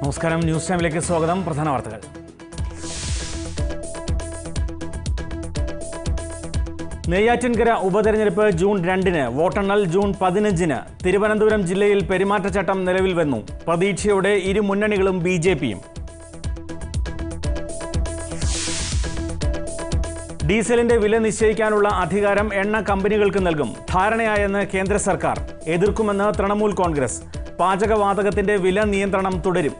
നമസ്കാരം ന്യൂസ് ടൈമിലേക്ക് സ്വാഗതം പ്രധാന വാർത്തകൾ നെയ്യാറ്റിൻകര ഉപതെരഞ്ഞെടുപ്പ് ജൂൺ രണ്ടിന് വോട്ടെണ്ണൽ ജൂൺ പതിനഞ്ചിന് തിരുവനന്തപുരം ജില്ലയിൽ പെരുമാറ്റച്ചട്ടം നിലവിൽ വന്നു പ്രതീക്ഷയോടെ ഇരു മുന്നണികളും ബി ജെ പിയും ഡീസലിന്റെ വില നിശ്ചയിക്കാനുള്ള അധികാരം എണ്ണ കമ്പനികൾക്ക് നൽകും ധാരണയായെന്ന് കേന്ദ്ര സർക്കാർ എതിർക്കുമെന്ന് തൃണമൂൽ കോൺഗ്രസ് പാചകവാതകത്തിന്റെ വില നിയന്ത്രണം തുടരും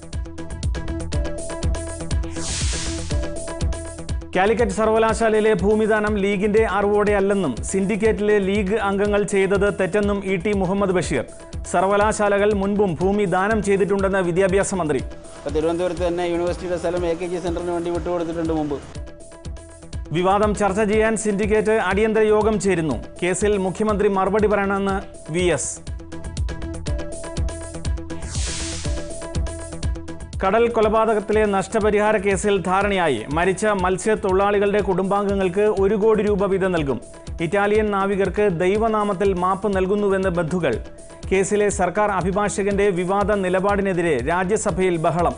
കാലിക്കറ്റ് സർവകലാശാലയിലെ ഭൂമിദാനം ലീഗിന്റെ അറിവോടെയല്ലെന്നും സിൻഡിക്കേറ്റിലെ ലീഗ് അംഗങ്ങൾ ചെയ്തത് തെറ്റെന്നും ഇ ടി മുഹമ്മദ് ബഷീർ സർവകലാശാലകൾ മുൻപും ഭൂമി ദാനം ചെയ്തിട്ടുണ്ടെന്ന് വിദ്യാഭ്യാസ മന്ത്രി ഇപ്പോൾ തിരുവനന്തപുരത്ത് തന്നെ യൂണിവേഴ്സിറ്റിയുടെ സ്ഥലം എ കെ ജി സെൻറ്ററിന് വേണ്ടി വിട്ടുകൊടുത്തിട്ടുണ്ട് മുമ്പ് വിവാദം ചർച്ച ചെയ്യാൻ സിൻഡിക്കേറ്റ് അടിയന്തര യോഗം ചേരുന്നു കേസിൽ മുഖ്യമന്ത്രി മറുപടി പറയണമെന്ന് വി എസ് കടൽ കൊലപാതകത്തിലെ നഷ്ടപരിഹാര കേസിൽ ധാരണയായി മരിച്ച മത്സ്യത്തൊഴിലാളികളുടെ കുടുംബാംഗങ്ങൾക്ക് ഒരു കോടി രൂപ വീതം നൽകും ഇറ്റാലിയൻ നാവികർക്ക് ദൈവനാമത്തിൽ മാപ്പ് നൽകുന്നുവെന്ന് ബന്ധുക്കൾ കേസിലെ സർക്കാർ അഭിഭാഷകന്റെ വിവാദ നിലപാടിനെതിരെ രാജ്യസഭയിൽ ബഹളം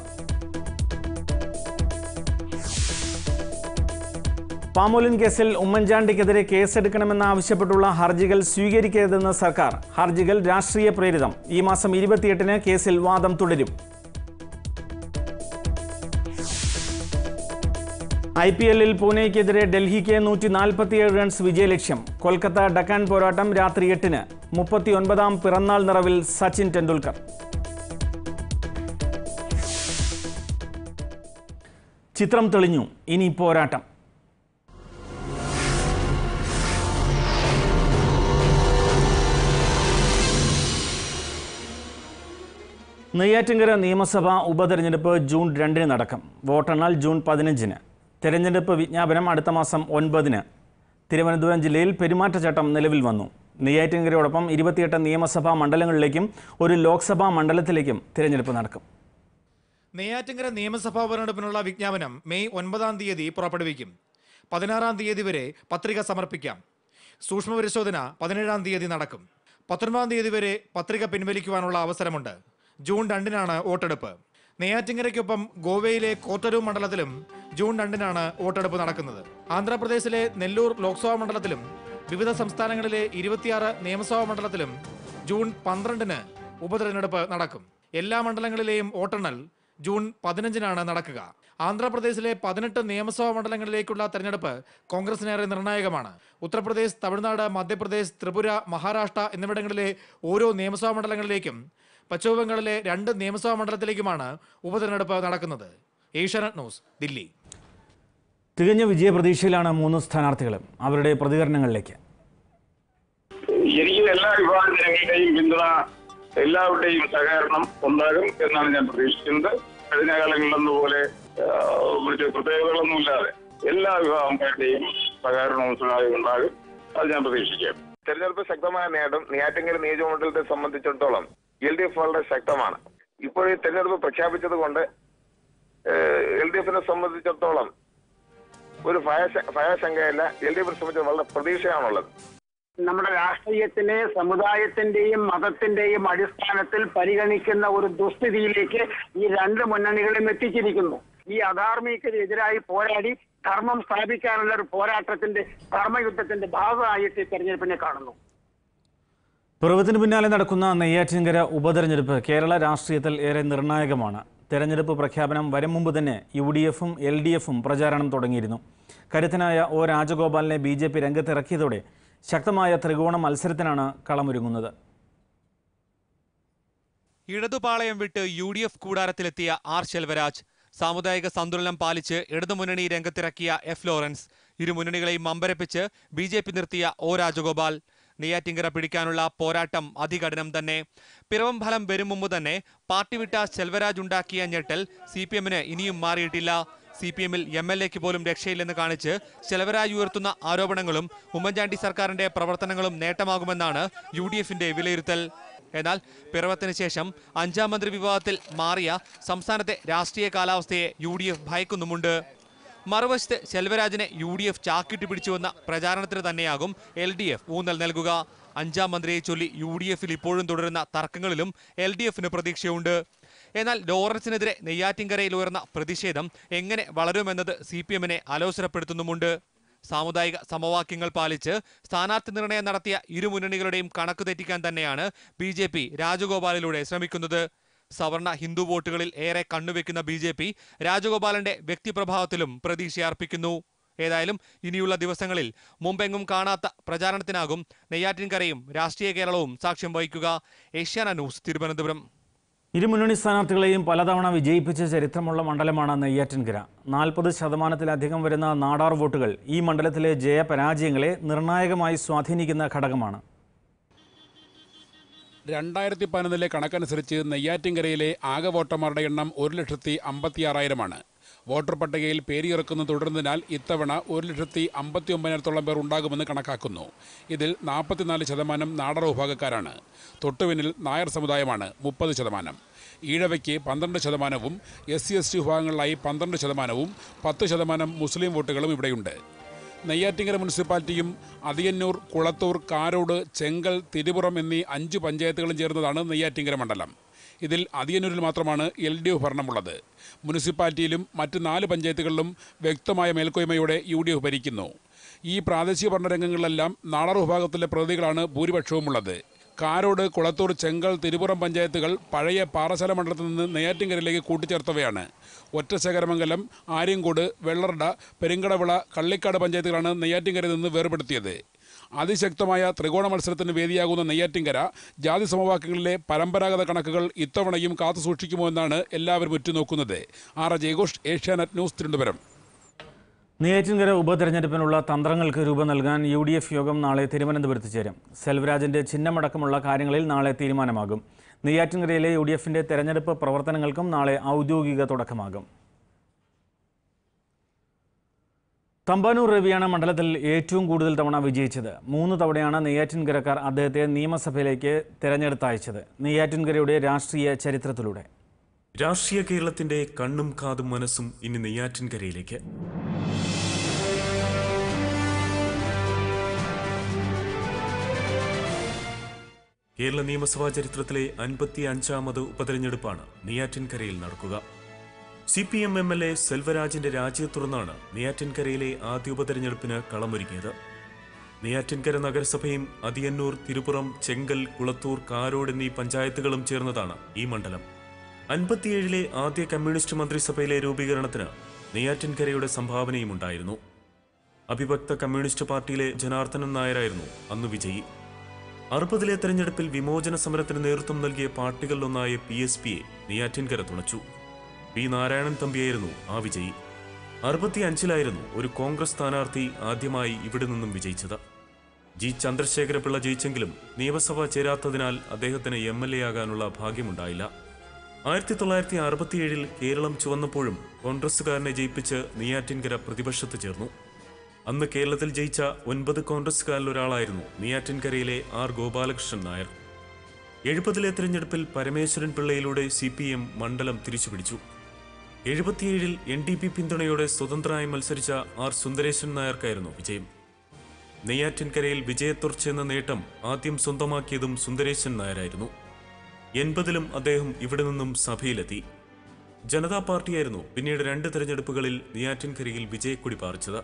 പാമോലിൻ കേസിൽ ഉമ്മൻചാണ്ടിക്കെതിരെ കേസെടുക്കണമെന്നാവശ്യപ്പെട്ടുള്ള ഹർജികൾ സ്വീകരിക്കരുതെന്ന് സർക്കാർ ഹർജികൾ രാഷ്ട്രീയ പ്രേരിതം ഈ മാസം ഇരുപത്തിയെട്ടിന് കേസിൽ വാദം തുടരും ഐ പി എല്ലിൽ പൂനെയ്ക്കെതിരെ ഡൽഹിക്ക് നൂറ്റി നാൽപ്പത്തിയേഴ് റൺസ് വിജയലക്ഷ്യം കൊൽക്കത്ത ഡക്കാൻ പോരാട്ടം രാത്രി എട്ടിന് മുപ്പത്തിയൊൻപതാം പിറന്നാൾ നിറവിൽ സച്ചിൻ ടെണ്ടുൽക്കർ ചിത്രം തെളിഞ്ഞു ഇനി പോരാട്ടം നെയ്യാറ്റിൻകര നിയമസഭാ ഉപതെരഞ്ഞെടുപ്പ് ജൂൺ രണ്ടിന് നടക്കും വോട്ടെണ്ണൽ ജൂൺ പതിനഞ്ചിന് തെരഞ്ഞെടുപ്പ് വിജ്ഞാപനം അടുത്ത മാസം ഒൻപതിന് തിരുവനന്തപുരം ജില്ലയിൽ പെരുമാറ്റച്ചട്ടം നിലവിൽ വന്നു നെയ്യാറ്റിൻകരയോടൊപ്പം ഇരുപത്തിയെട്ട് നിയമസഭാ മണ്ഡലങ്ങളിലേക്കും ഒരു ലോക്സഭാ മണ്ഡലത്തിലേക്കും തിരഞ്ഞെടുപ്പ് നടക്കും നെയ്യാറ്റിങ്കര നിയമസഭാ ഉപതെരഞ്ഞെടുപ്പിനുള്ള വിജ്ഞാപനം മെയ് ഒൻപതാം തീയതി പുറപ്പെടുവിക്കും പതിനാറാം തീയതി വരെ പത്രിക സമർപ്പിക്കാം സൂക്ഷ്മ പരിശോധന പതിനേഴാം തീയതി നടക്കും പത്തൊൻപതാം തീയതി വരെ പത്രിക പിൻവലിക്കുവാനുള്ള അവസരമുണ്ട് ജൂൺ രണ്ടിനാണ് വോട്ടെടുപ്പ് നെയ്യാറ്റിങ്കരയ്ക്കൊപ്പം ഗോവയിലെ കോട്ടരൂർ മണ്ഡലത്തിലും ജൂൺ രണ്ടിനാണ് വോട്ടെടുപ്പ് നടക്കുന്നത് ആന്ധ്രാപ്രദേശിലെ നെല്ലൂർ ലോക്സഭാ മണ്ഡലത്തിലും വിവിധ സംസ്ഥാനങ്ങളിലെ ഇരുപത്തിയാറ് നിയമസഭാ മണ്ഡലത്തിലും ജൂൺ പന്ത്രണ്ടിന് ഉപതെരഞ്ഞെടുപ്പ് നടക്കും എല്ലാ മണ്ഡലങ്ങളിലെയും വോട്ടെണ്ണൽ ജൂൺ പതിനഞ്ചിനാണ് നടക്കുക ആന്ധ്രാപ്രദേശിലെ പതിനെട്ട് നിയമസഭാ മണ്ഡലങ്ങളിലേക്കുള്ള തെരഞ്ഞെടുപ്പ് കോൺഗ്രസിനേറെ നിർണായകമാണ് ഉത്തർപ്രദേശ് തമിഴ്നാട് മധ്യപ്രദേശ് ത്രിപുര മഹാരാഷ്ട്ര എന്നിവിടങ്ങളിലെ ഓരോ നിയമസഭാ മണ്ഡലങ്ങളിലേക്കും പശ്ചിമബംഗാളിലെ രണ്ട് നിയമസഭാ മണ്ഡലത്തിലേക്കുമാണ് ഉപതെരഞ്ഞെടുപ്പ് നടക്കുന്നത് ഏഷ്യാനെറ്റ് ന്യൂസ് ദില്ലി തികഞ്ഞ വിജയപ്രതീക്ഷയിലാണ് മൂന്ന് സ്ഥാനാർത്ഥികളും അവരുടെ പ്രതികരണങ്ങളിലേക്ക് എനിക്ക് എല്ലാ വിഭാഗം ജനങ്ങളുടെയും പിന്തുണ എല്ലാവരുടെയും സഹകരണം ഉണ്ടാകും എന്നാണ് ഞാൻ പ്രതീക്ഷിക്കുന്നത് കഴിഞ്ഞ കാലങ്ങളിലെന്നപോലെ മറ്റു പ്രത്യേകതകളൊന്നുമില്ലാതെ എല്ലാ വിഭാഗങ്ങളുടെയും സഹകരണവും സഹായവും ഉണ്ടാകും അത് ഞാൻ പ്രതീക്ഷിക്കാം തെരഞ്ഞെടുപ്പ് ശക്തമായ നേട്ടം നെയ്യാറ്റിങ്കര നിയോജകമണ്ഡലത്തെ സംബന്ധിച്ചിടത്തോളം എൽ ഡി എഫ് വളരെ ശക്തമാണ് ഇപ്പോൾ ഈ തെരഞ്ഞെടുപ്പ് പ്രഖ്യാപിച്ചത് കൊണ്ട് എൽ ഡി എഫിനെ സംബന്ധിച്ചിടത്തോളം ഒരു ഭയശ- ഭയശങ്കയല്ല എൽ ഡി എഫിനെ സംബന്ധിച്ച് വളരെ പ്രതീക്ഷയാണുള്ളത് നമ്മുടെ രാഷ്ട്രീയത്തിനെ സമുദായത്തിന്റെയും മതത്തിന്റെയും അടിസ്ഥാനത്തിൽ പരിഗണിക്കുന്ന ഒരു ദുസ്ഥിതിയിലേക്ക് ഈ രണ്ട് മുന്നണികളും എത്തിച്ചിരിക്കുന്നു ഈ അധാർമികതയെതിരായി പോരാടി ധർമ്മം സ്ഥാപിക്കാനുള്ള ഒരു പോരാട്ടത്തിന്റെ ധർമ്മയുദ്ധത്തിന്റെ ഭാഗമായിട്ട് ഈ തെരഞ്ഞെടുപ്പിനെ കാണുന്നു പിറവത്തിന് പിന്നാലെ നടക്കുന്ന നെയ്യാറ്റിൻകര ഉപതെരഞ്ഞെടുപ്പ് കേരള രാഷ്ട്രീയത്തിൽ ഏറെ നിർണായകമാണ് തെരഞ്ഞെടുപ്പ് പ്രഖ്യാപനം വരും മുമ്പ് തന്നെ യു ഡി എഫും എൽ ഡി എഫും പ്രചാരണം തുടങ്ങിയിരുന്നു കരുത്തനായ ഒ രാജഗോപാലിനെ ബി ജെ പി രംഗത്തിറക്കിയതോടെ ശക്തമായ ത്രികോണ മത്സരത്തിനാണ് കളമൊരുങ്ങുന്നത് ഇടതുപാളയം വിട്ട് യു ഡി എഫ് കൂടാരത്തിലെത്തിയ ആർ ശെൽവരാജ് സാമുദായിക സന്തുലനം പാലിച്ച് ഇടതുമുന്നണി രംഗത്തിറക്കിയ എഫ് ലോറൻസ് ഇരു മുന്നണികളെയും അമ്പരപ്പിച്ച് ബി ജെ പി നിർത്തിയ ഒ രാജഗോപാൽ നെയ്യാറ്റിങ്കര പിടിക്കാനുള്ള പോരാട്ടം അതികഠിനം തന്നെ പിറവം ഫലം വരും മുമ്പ് തന്നെ പാർട്ടി വിട്ട ശെൽവരാജ് ഉണ്ടാക്കിയ ഞെട്ടൽ സി പി എമ്മിന് ഇനിയും മാറിയിട്ടില്ല സി പി എമ്മിൽ എം എൽ എക്ക് പോലും രക്ഷയില്ലെന്ന് കാണിച്ച് ശെൽവരാജ് ഉയർത്തുന്ന ആരോപണങ്ങളും ഉമ്മൻചാണ്ടി സർക്കാരിന്റെ പ്രവർത്തനങ്ങളും നേട്ടമാകുമെന്നാണ് യു ഡി എഫിന്റെ വിലയിരുത്തൽ എന്നാൽ പിറവത്തിന് ശേഷം അഞ്ചാം മന്ത്രി വിവാദത്തിൽ മാറിയ സംസ്ഥാനത്തെ രാഷ്ട്രീയ കാലാവസ്ഥയെ യു ഡി എഫ് ഭയക്കുന്നുമുണ്ട് മറുവശത്ത് ശെൽവരാജിനെ യു ഡി എഫ് ചാക്കിട്ട് പിടിച്ചുവെന്ന പ്രചാരണത്തിന് തന്നെയാകും എൽ ഡി എഫ് ഊന്നൽ നൽകുക അഞ്ചാം മന്ത്രിയെ ചൊല്ലി യു ഡി എഫിൽ ഇപ്പോഴും തുടരുന്ന തർക്കങ്ങളിലും എൽ ഡി എഫിന് പ്രതീക്ഷയുണ്ട് എന്നാൽ ലോറൻസിനെതിരെ നെയ്യാറ്റിൻകരയിൽ ഉയർന്ന പ്രതിഷേധം എങ്ങനെ വളരുമെന്നത് സി പി എമ്മിനെ അലോസരപ്പെടുത്തുന്നുമുണ്ട് സാമുദായിക സമവാക്യങ്ങൾ പാലിച്ച് സ്ഥാനാർത്ഥി നിർണയം നടത്തിയ ഇരു മുന്നണികളുടെയും കണക്ക് തെറ്റിക്കാൻ തന്നെയാണ് ബി ജെ പി രാജഗോപാലിലൂടെ ശ്രമിക്കുന്നത് സവർണ ഹിന്ദു വോട്ടുകളിൽ ഏറെ കണ്ണുവെക്കുന്ന ബി ജെ പി രാജഗോപാലന്റെ വ്യക്തിപ്രഭാവത്തിലും പ്രതീക്ഷയർപ്പിക്കുന്നു ഏതായാലും ഇനിയുള്ള ദിവസങ്ങളിൽ മുമ്പെങ്ങും കാണാത്ത പ്രചാരണത്തിനാകും നെയ്യാറ്റിൻകരയും രാഷ്ട്രീയ കേരളവും സാക്ഷ്യം വഹിക്കുക ഏഷ്യാന ന്യൂസ് തിരുവനന്തപുരം ഇരുമുന്നണി സ്ഥാനാർത്ഥികളെയും പലതവണ വിജയിപ്പിച്ച ചരിത്രമുള്ള മണ്ഡലമാണ് നെയ്യാറ്റിൻകര നാൽപ്പത് ശതമാനത്തിലധികം വരുന്ന നാടാർ വോട്ടുകൾ ഈ മണ്ഡലത്തിലെ ജയപരാജയങ്ങളെ നിർണായകമായി സ്വാധീനിക്കുന്ന ഘടകമാണ് രണ്ടായിരത്തി പതിനൊന്നിലെ കണക്കനുസരിച്ച് നെയ്യാറ്റിൻകരയിലെ ആകെ വോട്ടർമാരുടെ എണ്ണം ഒരു ലക്ഷത്തി അമ്പത്തിയാറായിരമാണ് വോട്ടർ പട്ടികയിൽ പേരിറക്കുന്നത് തുടരുന്നതിനാൽ ഇത്തവണ ഒരു ലക്ഷത്തി അമ്പത്തി ഒമ്പതിനായിരത്തോളം പേർ ഉണ്ടാകുമെന്ന് കണക്കാക്കുന്നു ഇതിൽ നാൽപ്പത്തിനാല് ശതമാനം നാടർ വിഭാഗക്കാരാണ് തൊട്ടുപിന്നിൽ നായർ സമുദായമാണ് മുപ്പത് ശതമാനം ഈഴവയ്ക്ക് പന്ത്രണ്ട് ശതമാനവും എസ് സി എസ് ടി വിഭാഗങ്ങളിലായി പന്ത്രണ്ട് ശതമാനവും പത്ത് ശതമാനം മുസ്ലിം വോട്ടുകളും ഇവിടെയുണ്ട് നെയ്യാറ്റിങ്കര മുനിസിപ്പാലിറ്റിയും അതിയന്നൂർ കുളത്തൂർ കാരോട് ചെങ്കൽ തിരുപുറം എന്നീ അഞ്ച് പഞ്ചായത്തുകളും ചേർന്നതാണ് നെയ്യാറ്റിങ്കര മണ്ഡലം ഇതിൽ അതിയന്നൂരിൽ മാത്രമാണ് എൽ ഡി എഫ് ഭരണമുള്ളത് മുനിസിപ്പാലിറ്റിയിലും മറ്റ് നാല് പഞ്ചായത്തുകളിലും വ്യക്തമായ മേൽക്കോയ്മയോടെ യു ഡി എഫ് ഭരിക്കുന്നു ഈ പ്രാദേശിക ഭരണരംഗങ്ങളിലെല്ലാം നാടാർ വിഭാഗത്തിലെ പ്രതികളാണ് ഭൂരിപക്ഷവുമുള്ളത് കാരോട് കുളത്തൂർ ചെങ്കൽ തിരുപുറം പഞ്ചായത്തുകൾ പഴയ പാറശാല മണ്ഡലത്തിൽ നിന്ന് നെയ്യാറ്റിൻകരയിലേക്ക് കൂട്ടിച്ചേർത്തവയാണ് ഒറ്റശേഖരമംഗലം ആര്യങ്കോട് വെള്ളറട പെരിങ്കടവിള കള്ളിക്കാട് പഞ്ചായത്തുകളാണ് നെയ്യാറ്റിൻകരയിൽ നിന്ന് വേർപെടുത്തിയത് അതിശക്തമായ ത്രികോണ മത്സരത്തിന് വേദിയാകുന്ന നെയ്യാറ്റിൻകര ജാതി സമവാക്യങ്ങളിലെ പരമ്പരാഗത കണക്കുകൾ ഇത്തവണയും കാത്തു സൂക്ഷിക്കുമോ എന്നാണ് എല്ലാവരും ഉറ്റുനോക്കുന്നത് ആർ ജയഘോഷ് ഏഷ്യാനെറ്റ് ന്യൂസ് തിരുവനന്തപുരം നെയ്യാറ്റിൻകര ഉപതെരഞ്ഞെടുപ്പിനുള്ള തന്ത്രങ്ങൾക്ക് രൂപം നൽകാൻ യു ഡി എഫ് യോഗം നാളെ തിരുവനന്തപുരത്ത് ചേരും സെൽവരാജിന്റെ ചിഹ്നമടക്കമുള്ള കാര്യങ്ങളിൽ നാളെ തീരുമാനമാകും നെയ്യാറ്റിൻകരയിലെ യു ഡി എഫിന്റെ തെരഞ്ഞെടുപ്പ് പ്രവർത്തനങ്ങൾക്കും നാളെ ഔദ്യോഗിക തുടക്കമാകും തമ്പാനൂർ രവിയാണ് മണ്ഡലത്തിൽ ഏറ്റവും കൂടുതൽ തവണ വിജയിച്ചത് മൂന്ന് തവണയാണ് നെയ്യാറ്റിൻകരക്കാർ അദ്ദേഹത്തെ നിയമസഭയിലേക്ക് തെരഞ്ഞെടുത്തയച്ചത് നെയ്യാറ്റിൻകരയുടെ രാഷ്ട്രീയ ചരിത്രത്തിലൂടെ രാഷ്ട്രീയ കേരളത്തിന്റെ കണ്ണും കാതും മനസ്സും ഇനി നെയ്യാറ്റിൻകരയിലേക്ക് കേരള നിയമസഭാ ചരിത്രത്തിലെ അൻപത്തി അഞ്ചാമത് ഉപതെരഞ്ഞെടുപ്പാണ് നെയ്യാറ്റിൻകരയിൽ നടക്കുക C P M M L A സെൽവരാജിന്റെ രാജിയെ തുടർന്നാണ് നെയ്യാറ്റിൻകരയിലെ ആദ്യ ഉപതെരഞ്ഞെടുപ്പിന് കളമൊരുങ്ങിയത് നെയ്യാറ്റിൻകര നഗരസഭയും അതിയന്നൂർ തിരുപ്പുറം ചെങ്കൽ കുളത്തൂർ കാരോട് എന്നീ പഞ്ചായത്തുകളും ചേർന്നതാണ് ഈ മണ്ഡലം അൻപത്തിയേഴിലെ ആദ്യ കമ്മ്യൂണിസ്റ്റ് മന്ത്രിസഭയിലെ രൂപീകരണത്തിന് നെയ്യാറ്റിൻകരയുടെ സംഭാവനയും ഉണ്ടായിരുന്നു അഭിഭക്ത കമ്മ്യൂണിസ്റ്റ് പാർട്ടിയിലെ ജനാർദ്ദനൻ നായരായിരുന്നു അന്ന് വിജയി അറുപതിലെ തെരഞ്ഞെടുപ്പിൽ വിമോചന സമരത്തിന് നേതൃത്വം നൽകിയ പാർട്ടികളിലൊന്നായ പി എസ് പിയെ നെയ്യാറ്റിൻകര തുണച്ചു പി നാരായണൻ തമ്പിയായിരുന്നു ആ വിജയി അറുപത്തിയഞ്ചിലായിരുന്നു ഒരു കോൺഗ്രസ് സ്ഥാനാർത്ഥി ആദ്യമായി ഇവിടെ നിന്നും വിജയിച്ചത് ജി ചന്ദ്രശേഖരപിള്ള ജയിച്ചെങ്കിലും നിയമസഭ ചേരാത്തതിനാൽ അദ്ദേഹത്തിന് എം എൽ എ ആകാനുള്ള ഭാഗ്യമുണ്ടായില്ല ആയിരത്തി തൊള്ളായിരത്തി അറുപത്തിയേഴിൽ കേരളം ചുവന്നപ്പോഴും കോൺഗ്രസുകാരനെ ജയിപ്പിച്ച് നെയ്യാറ്റിൻകര പ്രതിപക്ഷത്ത് ചേർന്നു അന്ന് കേരളത്തിൽ ജയിച്ച ഒൻപത് കോൺഗ്രസുകാരിൽ ഒരാളായിരുന്നു നെയ്യാറ്റിൻകരയിലെ ആർ ഗോപാലകൃഷ്ണൻ നായർ എഴുപതിലെ തിരഞ്ഞെടുപ്പിൽ പരമേശ്വരൻ പിള്ളയിലൂടെ സി പി എം മണ്ഡലം തിരിച്ചുപിടിച്ചു എഴുപത്തിയേഴിൽ എൻ ഡി പി പിന്തുണയോടെ സ്വതന്ത്രമായി മത്സരിച്ച ആർ സുന്ദരേശൻ നായർക്കായിരുന്നു വിജയം നെയ്യാറ്റിൻകരയിൽ വിജയത്തുടർച്ച എന്ന നേട്ടം ആദ്യം സ്വന്തമാക്കിയതും സുന്ദരേശൻ നായരായിരുന്നു എൺപതിലും അദ്ദേഹം ഇവിടെ നിന്നും സഭയിലെത്തി ജനതാ പാർട്ടിയായിരുന്നു പിന്നീട് രണ്ട് തെരഞ്ഞെടുപ്പുകളിൽ നെയ്യാറ്റിൻകരയിൽ വിജയക്കൊടി പാറിച്ചത്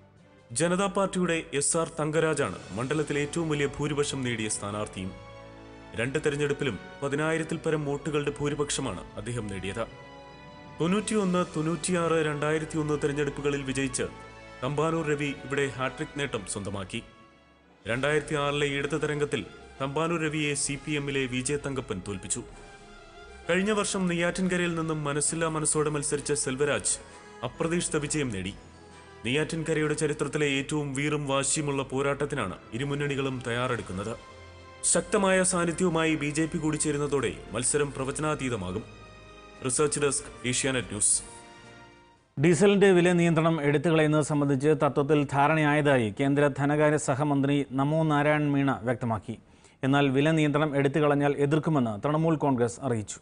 ജനതാ പാർട്ടിയുടെ എസ് ആർ തങ്കരാജാണ് മണ്ഡലത്തിൽ ഏറ്റവും വലിയ ഭൂരിപക്ഷം നേടിയ സ്ഥാനാർത്ഥിയും രണ്ട് തെരഞ്ഞെടുപ്പിലും പതിനായിരത്തിൽ പരം വോട്ടുകളുടെ ഭൂരിപക്ഷമാണ് അദ്ദേഹം നേടിയത് തൊണ്ണൂറ്റിയൊന്ന് തൊണ്ണൂറ്റിയാറ് രണ്ടായിരത്തി ഒന്ന് തെരഞ്ഞെടുപ്പുകളിൽ വിജയിച്ച് തമ്പാനൂർ രവി ഇവിടെ ഹാട്രിക് നേട്ടം സ്വന്തമാക്കി രണ്ടായിരത്തി ആറിലെ ഇടത് തരംഗത്തിൽ തമ്പാനൂർ രവിയെ സി പി എമ്മിലെ വിജയ തങ്കപ്പൻ തോൽപ്പിച്ചു കഴിഞ്ഞ വർഷം നെയ്യാറ്റിൻകരയിൽ നിന്നും മനസ്സില്ലാ മനസ്സോടെ മത്സരിച്ച സെൽവരാജ് അപ്രതീക്ഷിത വിജയം നേടി നെയ്യാറ്റിൻകരയുടെ ചരിത്രത്തിലെ ഏറ്റവും വീറും വാശിയുമുള്ള പോരാട്ടത്തിനാണ് ഇരുമുന്നണികളും തയ്യാറെടുക്കുന്നത് ശക്തമായ സാന്നിധ്യവുമായി ബി ജെ പി കൂടി ചേരുന്നതോടെ മത്സരം പ്രവചനാതീതമാകും റിസർച്ച് ഡെസ്ക് ഏഷ്യാനെറ്റ് ന്യൂസ് ഡീസലിന്റെ വില നിയന്ത്രണം എടുത്തുകളയുന്നത് സംബന്ധിച്ച് തത്വത്തിൽ ധാരണയായതായി കേന്ദ്ര ധനകാര്യ സഹമന്ത്രി നമോ നാരായൺ മീണ വ്യക്തമാക്കി എന്നാൽ വില നിയന്ത്രണം എടുത്തുകളഞ്ഞാൽ എതിർക്കുമെന്ന് തൃണമൂൽ കോൺഗ്രസ് അറിയിച്ചു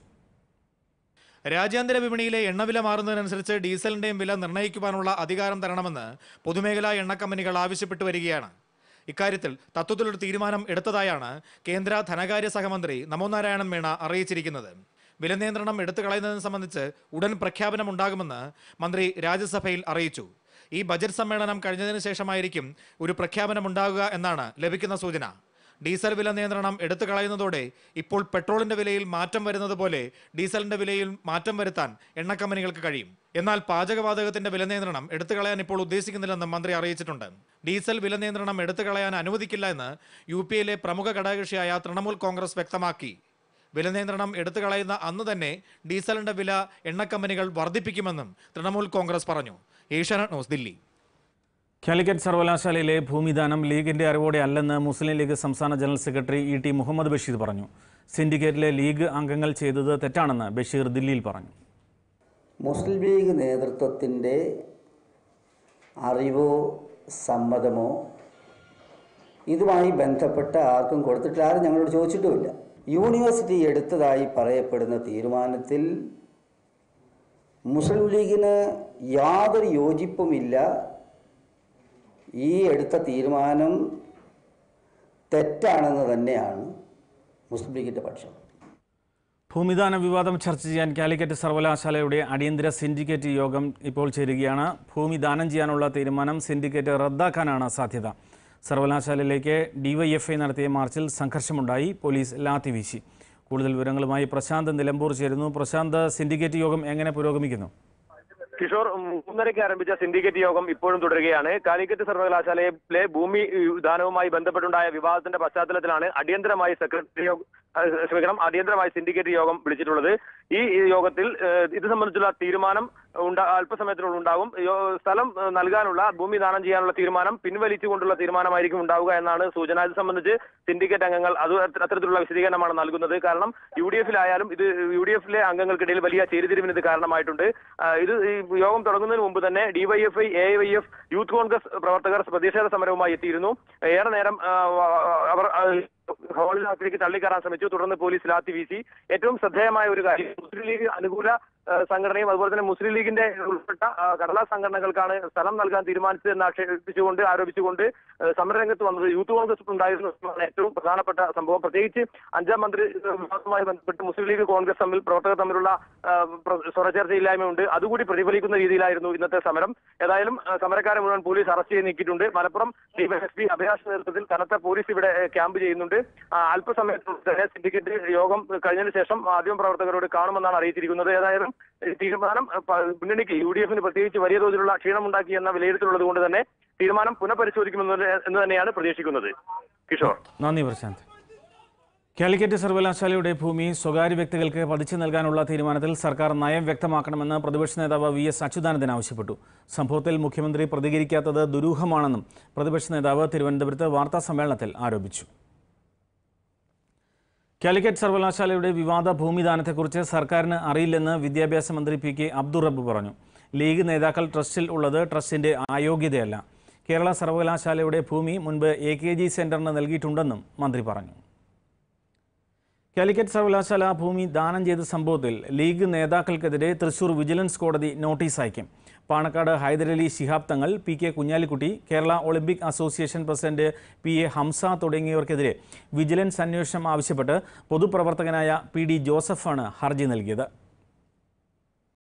രാജ്യാന്തര വിപണിയിലെ എണ്ണവില മാറുന്നതിനനുസരിച്ച് ഡീസലിന്റെയും വില നിർണ്ണയിക്കുവാനുള്ള അധികാരം തരണമെന്ന് പൊതുമേഖലാ എണ്ണ കമ്പനികൾ ആവശ്യപ്പെട്ടു വരികയാണ് ഇക്കാര്യത്തിൽ തത്വത്തിലൊരു തീരുമാനം എടുത്തതായാണ് കേന്ദ്ര ധനകാര്യ സഹമന്ത്രി നമോനാരായണൻ മീണ അറിയിച്ചിരിക്കുന്നത് വില നിയന്ത്രണം എടുത്തു കളയുന്നതിനെ സംബന്ധിച്ച് ഉടൻ പ്രഖ്യാപനമുണ്ടാകുമെന്ന് മന്ത്രി രാജ്യസഭയിൽ അറിയിച്ചു ഈ ബജറ്റ് സമ്മേളനം കഴിഞ്ഞതിന് ശേഷമായിരിക്കും ഒരു പ്രഖ്യാപനമുണ്ടാകുക എന്നാണ് ലഭിക്കുന്ന സൂചന ഡീസൽ വില നിയന്ത്രണം എടുത്തു കളയുന്നതോടെ ഇപ്പോൾ പെട്രോളിന്റെ വിലയിൽ മാറ്റം വരുന്നത് പോലെ ഡീസലിന്റെ വിലയിൽ മാറ്റം വരുത്താൻ എണ്ണ കമ്പനികൾക്ക് കഴിയും എന്നാൽ പാചകവാതകത്തിന്റെ വില നിയന്ത്രണം എടുത്തു കളയാൻ ഇപ്പോൾ ഉദ്ദേശിക്കുന്നില്ലെന്ന് മന്ത്രി അറിയിച്ചിട്ടുണ്ട് ഡീസൽ വില നിയന്ത്രണം എടുത്തു കളയാൻ അനുവദിക്കില്ല എന്ന് യു പി എയിലെ പ്രമുഖ ഘടകകക്ഷിയായ തൃണമൂൽ കോൺഗ്രസ് വ്യക്തമാക്കി വില നിയന്ത്രണം എടുത്തു കളയുന്ന അന്ന് തന്നെ ഡീസലിന്റെ വില എണ്ണ കമ്പനികൾ വർദ്ധിപ്പിക്കുമെന്നും തൃണമൂൽ കോൺഗ്രസ് പറഞ്ഞു ഏഷ്യാനെറ്റ് ന്യൂസ് ദില്ലി കാലിക്കറ്റ് സർവകലാശാലയിലെ ഭൂമിദാനം ലീഗിന്റെ അറിവോടെ അല്ലെന്ന് മുസ്ലിം ലീഗ് സംസ്ഥാന general secretary E T Muhammad Basheer പറഞ്ഞു സിൻഡിക്കേറ്റിലെ ലീഗ് അംഗങ്ങൾ ചെയ്തത് തെറ്റാണെന്ന് ബഷീർ ദില്ലിയിൽ പറഞ്ഞു മുസ്ലിം ലീഗ് നേതൃത്വത്തിൻ്റെ അറിവോ സമ്മതമോ ഇതുമായി ബന്ധപ്പെട്ട ആർക്കും കൊടുത്തിട്ടില്ല ആരും ഞങ്ങളോട് ചോദിച്ചിട്ടുമില്ല യൂണിവേഴ്സിറ്റി എടുത്തതായി പറയപ്പെടുന്ന തീരുമാനത്തിൽ മുസ്ലിം ലീഗിന് യാതൊരു യോജിപ്പുമില്ല ഈ എടുത്ത തീരുമാനം തെറ്റാണെന്ന് തന്നെയാണ് മുസ്ലിം ലീഗിൻ്റെ പക്ഷം ഭൂമിദാന വിവാദം ചർച്ച ചെയ്യാൻ കാലിക്കറ്റ് സർവകലാശാലയുടെ അടിയന്തര സിൻഡിക്കേറ്റ് യോഗം ഇപ്പോൾ ചേരുകയാണ് ഭൂമി ദാനം ചെയ്യാനുള്ള തീരുമാനം സിൻഡിക്കേറ്റ് റദ്ദാക്കാനാണ് സാധ്യത സർവകലാശാലയിലേക്ക് ഡിവൈഎഫ്ഐ നടത്തിയ മാർച്ചിൽ സംഘർഷമുണ്ടായി പോലീസ് ലാത്തി വീശി കൂടുതൽ വിവരങ്ങളുമായി പ്രശാന്ത് നിലമ്പൂർ ചേരുന്നു പ്രശാന്ത് സിൻഡിക്കേറ്റ് യോഗം എങ്ങനെ പുരോഗമിക്കുന്നു കിഷോർ മൂന്നരയ്ക്ക് ആരംഭിച്ച സിൻഡിക്കേറ്റ് യോഗം ഇപ്പോഴും തുടരുകയാണ് കാലിക്കറ്റ് സർവകലാശാലയിലെ ഭൂമി ദാനവുമായി ബന്ധപ്പെട്ടുണ്ടായ വിവാദത്തിന്റെ പശ്ചാത്തലത്തിലാണ് അടിയന്തരമായി സെക്രട്ടറി യോഗം അഹ് ക്ഷമിക്കണം അടിയന്തരമായി സിൻഡിക്കേറ്റ് യോഗം വിളിച്ചിട്ടുള്ളത് ഈ യോഗത്തിൽ ഏഹ്, ഇത് സംബന്ധിച്ചുള്ള തീരുമാനം ഉണ്ടാ അല്പസമയത്തിനുള്ളിൽ ഉണ്ടാകും യോ- സ്ഥലം ഏഹ്, നൽകാനുള്ള ഭൂമി ദാനം ചെയ്യാനുള്ള തീരുമാനം പിൻവലിച്ചുകൊണ്ടുള്ള തീരുമാനമായിരിക്കും ഉണ്ടാവുക എന്നാണ് സൂചന ഇത് സംബന്ധിച്ച് സിൻഡിക്കേറ്റ് അംഗങ്ങൾ അത് അത്ത- അത്തരത്തിലുള്ള വിശദീകരണമാണ് നൽകുന്നത് കാരണം യു ഡി എഫിലായാലും ഇത് യു ഡി എഫിലെ അംഗങ്ങൾക്കിടയിൽ വലിയ ചേരിതിരിവിന് ഇത് കാരണമായിട്ടുണ്ട് ആ, ഇത് ഈ യോഗം തുടങ്ങുന്നതിന് മുമ്പ് തന്നെ DYFI A Y F youth Congress പ്രവർത്തകർ പ്രതിഷേധ സമരവുമായി എത്തിയിരുന്നു ഏറെ നേരം ആ, അവർ ആ, ഹാളിനകത്തേക്ക് തള്ളിക്കയറാൻ ശ്രമിച്ചു തുടർന്ന് പോലീസ് ലാത്തി വീശി ഏറ്റവും ശ്രദ്ധേയമായ ഒരു കാര്യം മുസ്ലിം ലീഗ് അനുകൂല ആ, സംഘടനയും അതുപോലെ തന്നെ മുസ്ലിം ലീഗിന്റെ ഉൾപ്പെട്ട ആ, കടലാസ് സംഘടനകൾക്കാണ് സ്ഥലം നൽകാൻ തീരുമാനിച്ചതെന്ന് ആക്ഷേപിച്ചുകൊണ്ട് ആരോപിച്ചുകൊണ്ട് ആ, സമരരംഗത്ത് വന്നത് യൂത്ത് കോൺഗ്രസ് ഉണ്ടായിരുന്നു എന്നതാണ് ഏറ്റവും പ്രധാനപ്പെട്ട സംഭവം പ്രത്യേകിച്ച് അഞ്ചാം മന്ത്രി വിവാദവുമായി ബന്ധപ്പെട്ട് മുസ്ലിം ലീഗ് കോൺഗ്രസ് തമ്മിൽ പ്രവർത്തകർ തമ്മിലുള്ള ആ, പ്ര- സ്വരചേർച്ചയില്ലായ്മയുണ്ട് അതുകൂടി പ്രതിഫലിക്കുന്ന രീതിയിലായിരുന്നു ഇന്നത്തെ സമരം ഏതായാലും ആ, സമരക്കാരെ മുഴുവൻ പോലീസ് അറസ്റ്റ് ചെയ്ത് നീക്കിയിട്ടുണ്ട് മലപ്പുറം ഡിവൈഎസ്പി അഭയാസ് നേതൃത്വത്തിൽ കനത്ത പോലീസ് ഇവിടെ ഏ, ക്യാമ്പ് ചെയ്യുന്നുണ്ട് ആ, അല്പസമയത്തിനുള്ളിൽ തന്നെ സിൻഡിക്കേറ്റ് യോഗം കഴിഞ്ഞതിന് ശേഷം മാധ്യമ പ്രവർത്തകരോട് കാണുമെന്നാണ് അറിയിച്ചിരിക്കുന്നത് ഏതായാലും ഈ തീരുമാനം ആ, പ- മുന്നണിക്ക് യു ഡി എഫിന് പ്രത്യേകിച്ച് വലിയ തോതിലുള്ള ക്ഷീണമുണ്ടാക്കി എന്ന വിലയിരുത്തലുള്ളത് കൊണ്ട് തന്നെ തീരുമാനം പുനഃപരിശോധിക്കുമെന്ന് എന്ന് തന്നെയാണ് പ്രതീക്ഷിക്കുന്നത് കിഷോർ നന്ദി പ്രശാന്ത് കാലിക്കറ്റ് സർവകലാശാലയുടെ ഭൂമി സ്വകാര്യ വ്യക്തികൾക്ക് പതിച്ചു നൽകാനുള്ള തീരുമാനത്തിൽ സർക്കാർ നയം വ്യക്തമാക്കണമെന്ന് പ്രതിപക്ഷ നേതാവ് വി എസ് അച്യുതാനന്ദൻ ആവശ്യപ്പെട്ടു സംഭവത്തിൽ മുഖ്യമന്ത്രി പ്രതികരിക്കാത്തത് ദുരൂഹമാണെന്നും പ്രതിപക്ഷ നേതാവ് തിരുവനന്തപുരത്ത് വാർത്താ സമ്മേളനത്തിൽ ആരോപിച്ചു കാലിക്കറ്റ് സർവകലാശാലയുടെ വിവാദ ഭൂമിദാനത്തെക്കുറിച്ച് സർക്കാരിന് അറിയില്ലെന്ന് വിദ്യാഭ്യാസ മന്ത്രി പി കെ അബ്ദുൾ റബ്ബ് പറഞ്ഞു ലീഗ് നേതാക്കൾ ട്രസ്റ്റിൽ ഉള്ളത് ട്രസ്റ്റിന്റെ അയോഗ്യതയല്ല കേരള സർവകലാശാലയുടെ ഭൂമി മുൻപ് എ കെ ജി സെന്ററിന് നൽകിയിട്ടുണ്ടെന്നും മന്ത്രി പറഞ്ഞു കാലിക്കറ്റ് സർവകലാശാല ഭൂമി ദാനം ചെയ്ത സംഭവത്തിൽ ലീഗ് നേതാക്കൾക്കെതിരെ തൃശൂർ വിജിലൻസ് കോടതി നോട്ടീസ് അയക്കും Panakkad Hyderali Shihab Thangal P K Kunhalikutty Kerala Olympic association president P A Hamza തുടങ്ങിയവർക്കെതിരെ വിജിലൻസ് അന്വേഷണം ആവശ്യപ്പെട്ട് പൊതുപ്രവർത്തകനായ പി ഡി ജോസഫാണ് ഹർജി നൽകിയത്